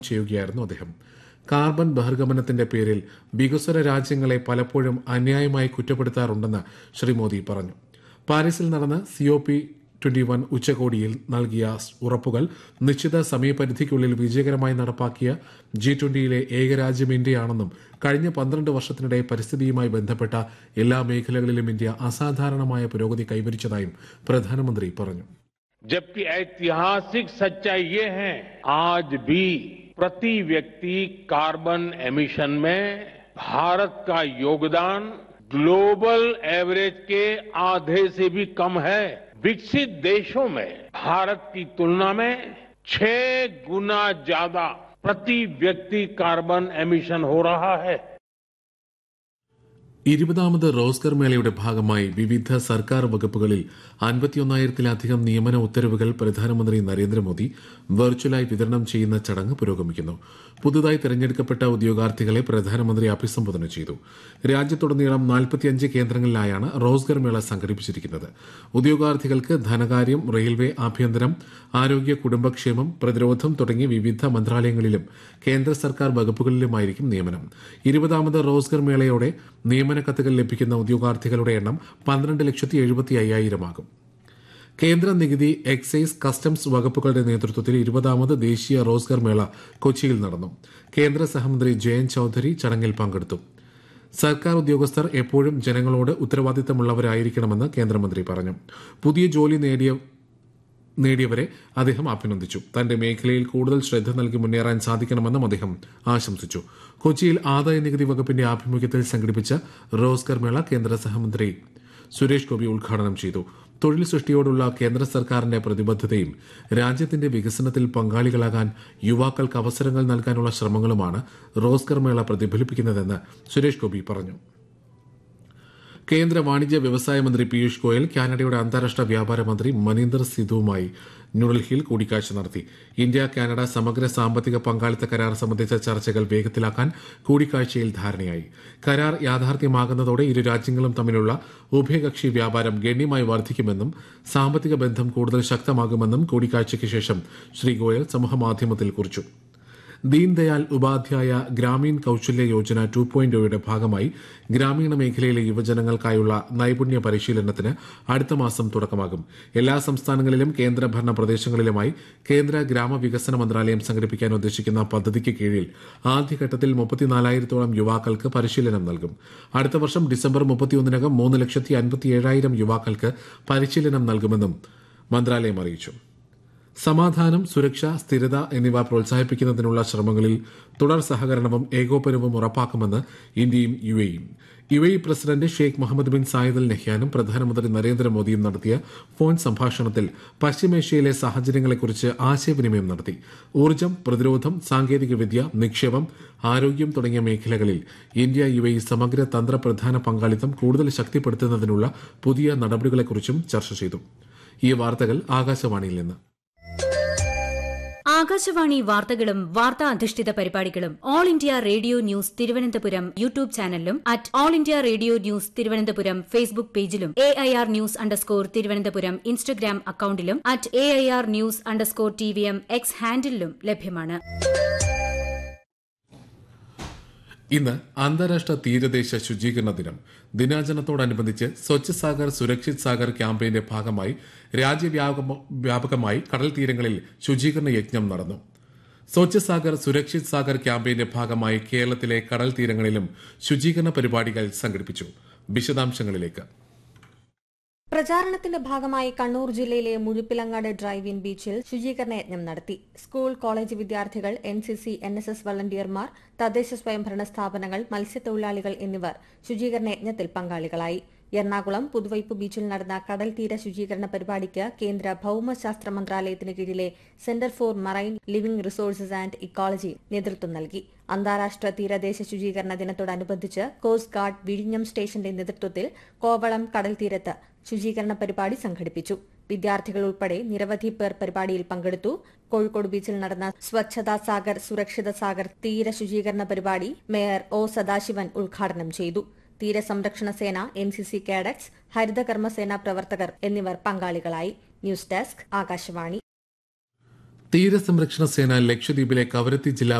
ചെയ്യുകയായിരുന്നു അദ്ദേഹം കാർബൺ ബഹിർഗമനത്തിന്റെ പേരിൽ വികസ്വര രാജ്യങ്ങളെ പലപ്പോഴും അന്യായമായി കുറ്റപ്പെടുത്താറുണ്ടെന്ന് ശ്രീ മോദി പറഞ്ഞു പാരീസിൽ നടന്ന സിഒ പി ട്വന്റി വൺ ഉച്ചകോടിയിൽ നൽകിയ ഉറപ്പുകൾ നിശ്ചിത സമയപരിധിക്കുള്ളിൽ വിജയകരമായി നടപ്പാക്കിയ ജി ട്വന്റിയിലെ ഏകരാജ്യം ഇന്ത്യയാണെന്നും കഴിഞ്ഞ പന്ത്രണ്ട് വർഷത്തിനിടെ പരിസ്ഥിതിയുമായി ബന്ധപ്പെട്ട എല്ലാ മേഖലകളിലും ഇന്ത്യ അസാധാരണമായ പുരോഗതി കൈവരിച്ചതായും പ്രധാനമന്ത്രി പറഞ്ഞു जबकि ऐतिहासिक सच्चाई ये है आज भी प्रति व्यक्ति कार्बन एमिशन में भारत का योगदान ग्लोबल एवरेज के आधे से भी कम है विकसित देशों में भारत की तुलना में छह गुना ज्यादा प्रति व्यक्ति कार्बन एमिशन हो रहा है ഇരുപതാമത് റോസ്കർ മേളയുടെ ഭാഗമായി വിവിധ സർക്കാർ വകുപ്പുകളിൽ അൻപത്തിയൊന്നായിരത്തിലധികം നിയമന ഉത്തരവുകൾ പ്രധാനമന്ത്രി നരേന്ദ്രമോദി വെർച്വലായി വിതരണം ചെയ്യുന്ന ചടങ്ങ് പുരോഗമിക്കുന്നു പുതുതായി തെരഞ്ഞെടുക്കപ്പെട്ട ഉദ്യോഗാർത്ഥികളെ പ്രധാനമന്ത്രി അഭിസംബോധന ചെയ്തു രാജ്യത്തുടനീളം നാൽപ്പത്തിയഞ്ച് കേന്ദ്രങ്ങളിലായാണ് റോസ്ഗർ മേള സംഘടിപ്പിച്ചിരിക്കുന്നത് ഉദ്യോഗാർത്ഥികൾക്ക് ധനകാര്യം റെയിൽവേ ആഭ്യന്തരം ആരോഗ്യ കുടുംബക്ഷേമം പ്രതിരോധം തുടങ്ങിയ വിവിധ മന്ത്രാലയങ്ങളിലും കേന്ദ്ര സർക്കാർ വകുപ്പുകളിലുമായിരിക്കും നിയമനം ഇരുപതാമത് റോസ്ഗർ മേളയോടെ നിയമന കത്തുകൾ ലഭിക്കുന്ന ഉദ്യോഗാർത്ഥികളുടെ എണ്ണം പന്ത്രണ്ട് ലക്ഷത്തി എഴുപത്തി അയ്യായിരമാകും കേന്ദ്ര നികുതി എക്സൈസ് കസ്റ്റംസ് വകുപ്പുകളുടെ നേതൃത്വത്തിൽ ഇരുപതാമത് ദേശീയ റോസ്ഗർ മേള കൊച്ചിയിൽ നടന്നു കേന്ദ്ര സഹമന്ത്രി ജയന്ത് ചൌധരി ചടങ്ങിൽ പങ്കെടുത്തു സർക്കാർ ഉദ്യോഗസ്ഥർ എപ്പോഴും ജനങ്ങളോട് ഉത്തരവാദിത്തമുള്ളവരായിരിക്കണമെന്ന് കേന്ദ്രമന്ത്രി പറഞ്ഞു പുതിയ ജോലി നേടിയ നേടിയവരെ അദ്ദേഹം അഭിനന്ദിച്ചു തന്റെ മേഖലയിൽ കൂടുതൽ ശ്രദ്ധ നൽകി മുന്നേറാൻ സാധിക്കണമെന്നും അദ്ദേഹം ആശംസിച്ചു കൊച്ചിയിൽ ആദായ നികുതി വകുപ്പിന്റെ ആഭിമുഖ്യത്തിൽ സംഘടിപ്പിച്ച റോസ്കർ മേള കേന്ദ്ര സഹമന്ത്രി സുരേഷ് ഗോപി ഉദ്ഘാടനം ചെയ്തു തൊഴിൽ സൃഷ്ടിയോടുള്ള കേന്ദ്ര സർക്കാരിന്റെ പ്രതിബദ്ധതയും രാജ്യത്തിന്റെ വികസനത്തിൽ പങ്കാളികളാകാൻ യുവാക്കൾക്ക് അവസരങ്ങൾ നൽകാനുള്ള ശ്രമങ്ങളുമാണ് റോസ്കർ മേള പ്രതിഫലിപ്പിക്കുന്നതെന്ന് സുരേഷ് ഗോപി പറഞ്ഞു കേന്ദ്ര വാണിജ്യ വ്യവസായ മന്ത്രി പീയൂഷ് ഗോയൽ കാനഡയുടെ അന്താരാഷ്ട്ര വ്യാപാര മന്ത്രി മനീന്ദർ സിധുവുമായി ന്യൂഡൽഹിയിൽ കൂടിക്കാഴ്ച നടത്തി ഇന്ത്യ കാനഡ സമഗ്ര സാമ്പത്തിക പങ്കാളിത്ത കരാർ സംബന്ധിച്ച ചർച്ചകൾ വേഗത്തിലാക്കാൻ കൂടിക്കാഴ്ചയിൽ ധാരണയായി കരാർ യാഥാർത്ഥ്യമാകുന്നതോടെ ഇരു രാജ്യങ്ങളും തമ്മിലുള്ള ഉഭയകക്ഷി വ്യാപാരം ഗണ്യമായി വർദ്ധിക്കുമെന്നും സാമ്പത്തിക ബന്ധം കൂടുതൽ ശക്തമാകുമെന്നും കൂടിക്കാഴ്ചയ്ക്ക് ശേഷം ശ്രീ ഗോയൽ സമൂഹമാധ്യമത്തിൽ കുറിച്ചു ദീൻദയാൽ ഉപാധ്യായ ഗ്രാമീൺ കൌശല്യ യോജന ടു പോയിന്റ് ഒയുടെ ഭാഗമായി ഗ്രാമീണ മേഖലയിലെ യുവജനങ്ങൾക്കായുള്ള നൈപുണ്യ പരിശീലനത്തിന് അടുത്ത മാസം തുടക്കമാകും എല്ലാ സംസ്ഥാനങ്ങളിലും കേന്ദ്രഭരണ പ്രദേശങ്ങളിലുമായി കേന്ദ്ര ഗ്രാമവികസന മന്ത്രാലയം സംഘടിപ്പിക്കാൻ ഉദ്ദേശിക്കുന്ന പദ്ധതിക്ക് കീഴിൽ ആദ്യഘട്ടത്തിൽ മുപ്പത്തിനാലായിരത്തോളം യുവാക്കൾക്ക് പരിശീലനം നൽകും അടുത്ത വർഷം ഡിസംബർ മുപ്പത്തിയൊന്നിനകം മൂന്ന് ലക്ഷത്തി അൻപത്തിയേഴായിരം യുവാക്കൾക്ക് പരിശീലനം നൽകുമെന്നും മന്ത്രാലയം അറിയിച്ചു സമാധാനം സുരക്ഷ സ്ഥിരത എന്നിവ പ്രോത്സാഹിപ്പിക്കുന്നതിനുള്ള ശ്രമങ്ങളിൽ തുടർ സഹകരണവും ഏകോപനവും ഉറപ്പാക്കുമെന്ന് ഇന്ത്യയും യു എയും U A president Sheikh Mohammed bin Zayed Al നെഹ്യാനും പ്രധാനമന്ത്രി നരേന്ദ്രമോദിയും നടത്തിയ ഫോൺ സംഭാഷണത്തിൽ പശ്ചിമേഷ്യയിലെ സാഹചര്യങ്ങളെക്കുറിച്ച് ആശയവിനിമയം നടത്തി ഊർജ്ജം പ്രതിരോധം സാങ്കേതികവിദ്യ നിക്ഷേപം ആരോഗ്യം തുടങ്ങിയ മേഖലകളിൽ ഇന്ത്യ യു എ സമഗ്ര തന്ത്രപ്രധാന പങ്കാളിത്തം കൂടുതൽ ശക്തിപ്പെടുത്തുന്നതിനുള്ള പുതിയ നടപടികളെക്കുറിച്ചും ചർച്ച ചെയ്തു ഈ വാർത്തകൾ ആകാശവാണിയിൽ നിന്ന് ആകാശവാണി വാർത്തകളും വാർത്താ അധിഷ്ഠിത പരിപാടികളും All India Radio News Thiruvananthapuram YouTube ചാനലിലും at All India Radio News Thiruvananthapuram Facebook പേജിലും A I R news underscore Thiruvananthapuram Instagram അക്കൌണ്ടിലും at A I R news underscore T V M X ഹാൻഡിലും ലഭ്യമാണ് ഇന്ന് അന്താരാഷ്ട്ര തീരദേശ ശുചീകരണ ദിനം ദിനാചരണത്തോടനുബന്ധിച്ച് സ്വച്ഛ് സാഗർ സുരക്ഷിത് സാഗർ ക്യാമ്പയിന്റെ ഭാഗമായി രാജ്യവ്യാപകമായി കടൽ തീരങ്ങളിൽ ശുചീകരണ യജ്ഞം നടന്നു സ്വച്ഛ് സാഗർ സുരക്ഷിത് സാഗർ ക്യാമ്പയിന്റെ ഭാഗമായി കേരളത്തിലെ കടൽ തീരങ്ങളിലും ശുചീകരണ പരിപാടികൾ സംഘടിപ്പിച്ചു വിശദാംശങ്ങളിലേക്ക് പ്രചാരണത്തിന്റെ ഭാഗമായി കണ്ണൂർ ജില്ലയിലെ മുഴുപ്പിലങ്ങാട് ഡ്രൈവ് ഇൻ ബീച്ചിൽ ശുചീകരണ യജ്ഞം നടത്തി സ്കൂൾ കോളേജ് വിദ്യാർത്ഥികൾ N C C N S S വളണ്ടിയർമാർ തദ്ദേശ സ്വയംഭരണ സ്ഥാപനങ്ങൾ മത്സ്യത്തൊഴിലാളികൾ എന്നിവർ ശുചീകരണ യജ്ഞത്തിൽ പങ്കാളികളായി എറണാകുളം പുതുവൈപ്പ് ബീച്ചിൽ നടന്ന കടൽ തീര ശുചീകരണ പരിപാടിക്ക് കേന്ദ്ര ഭൌമശാസ്ത്ര മന്ത്രാലയത്തിന് കീഴിലെ Centre for Marine Living Resources and Ecology നേതൃത്വം നൽകി അന്താരാഷ്ട്ര തീരദേശ ശുചീകരണ ദിനത്തോടനുബന്ധിച്ച് കോസ്റ്റ് ഗാർഡ് വിഴിഞ്ഞം സ്റ്റേഷന്റെ നേതൃത്വത്തിൽ കോവളം കടൽ തീരത്ത് ശുചീകരണ പരിപാടി സംഘടിപ്പിച്ചു വിദ്യാർത്ഥികൾ ഉൾപ്പെടെ നിരവധി പേർ പരിപാടിയിൽ പങ്കെടുത്തു കോഴിക്കോട് ബീച്ചിൽ നടന്ന സ്വച്ഛതാ സാഗർ സുരക്ഷിത സാഗർ തീര ശുചീകരണ പരിപാടി മേയർ ഒ സദാശിവൻ ഉദ്ഘാടനം ചെയ്തു തീരസംരക്ഷണ സേന എൻ സി സി കാഡറ്റ്സ് ഹരിതകർമ്മസേന പ്രവർത്തകർ എന്നിവർ പങ്കാളികളായി ന്യൂസ് ഡെസ്ക് ആകാശവാണി തീരസംരക്ഷണ സേന ലക്ഷദ്വീപിലെ കവരത്തി ജില്ലാ